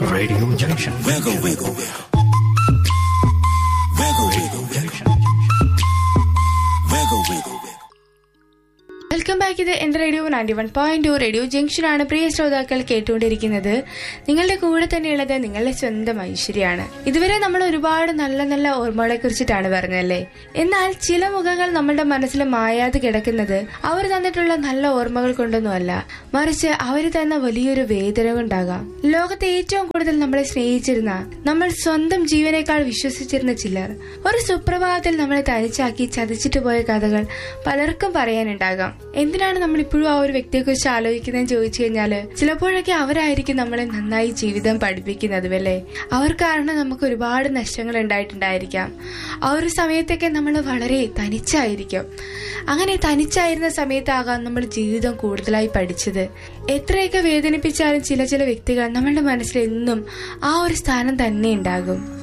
Radio Junction. Wiggle, wiggle, wiggle. Wiggle, wiggle, wiggle. Wiggle, wiggle, wiggle. Welcome back ഇത് എന്റെ radio ninety one point two radio ജംഗ്ഷനാണ് പ്രിയ ശ്രോതാക്കൾ കേട്ടുകൊണ്ടിരിക്കുന്നത് നിങ്ങളുടെ കൂടെ തന്നെയുള്ളത് നിങ്ങളുടെ സ്വന്തം ഐശ്വര്യാണ് ഇതുവരെ നമ്മൾ ഒരുപാട് നല്ല നല്ല ഓർമ്മകളെ കുറിച്ചിട്ടാണ് പറഞ്ഞല്ലേ എന്നാൽ ചില മുഖങ്ങൾ നമ്മുടെ മനസ്സിൽ മായാതെ കിടക്കുന്നത് അവർ തന്നിട്ടുള്ള നല്ല ഓർമ്മകൾ കൊണ്ടൊന്നുമല്ല മറിച്ച് അവർ തന്ന വലിയൊരു വേദന കൊണ്ടാകാം ലോകത്തെ ഏറ്റവും കൂടുതൽ നമ്മളെ സ്നേഹിച്ചിരുന്ന നമ്മൾ സ്വന്തം ജീവനേക്കാൾ വിശ്വസിച്ചിരുന്ന ചിലർ ഒരു സുപ്രഭാതത്തിൽ നമ്മളെ തനിച്ചാക്കി ചതിച്ചിട്ട് പോയ കഥകൾ പലർക്കും പറയാനുണ്ടാകാം എന്തിനാണ് നമ്മൾ ഇപ്പോഴും ആ ഒരു വ്യക്തിയെക്കുറിച്ച് ആലോചിക്കുന്നതെന്ന് ചോദിച്ചു കഴിഞ്ഞാല് ചിലപ്പോഴൊക്കെ അവരായിരിക്കും നമ്മളെ നന്നായി ജീവിതം പഠിപ്പിക്കുന്നത് അല്ലേ അവർ കാരണം നമുക്ക് ഒരുപാട് നഷ്ടങ്ങൾ ഉണ്ടായിട്ടുണ്ടായിരിക്കാം ആ ഒരു സമയത്തൊക്കെ നമ്മൾ വളരെ തനിച്ചായിരിക്കും അങ്ങനെ തനിച്ചായിരുന്ന സമയത്താകാം നമ്മൾ ജീവിതം കൂടുതലായി പഠിച്ചത് എത്രയൊക്കെ വേദനിപ്പിച്ചാലും ചില ചില വ്യക്തികൾ നമ്മളുടെ മനസ്സിൽ എന്നും ആ ഒരു സ്ഥാനം തന്നെ ഉണ്ടാകും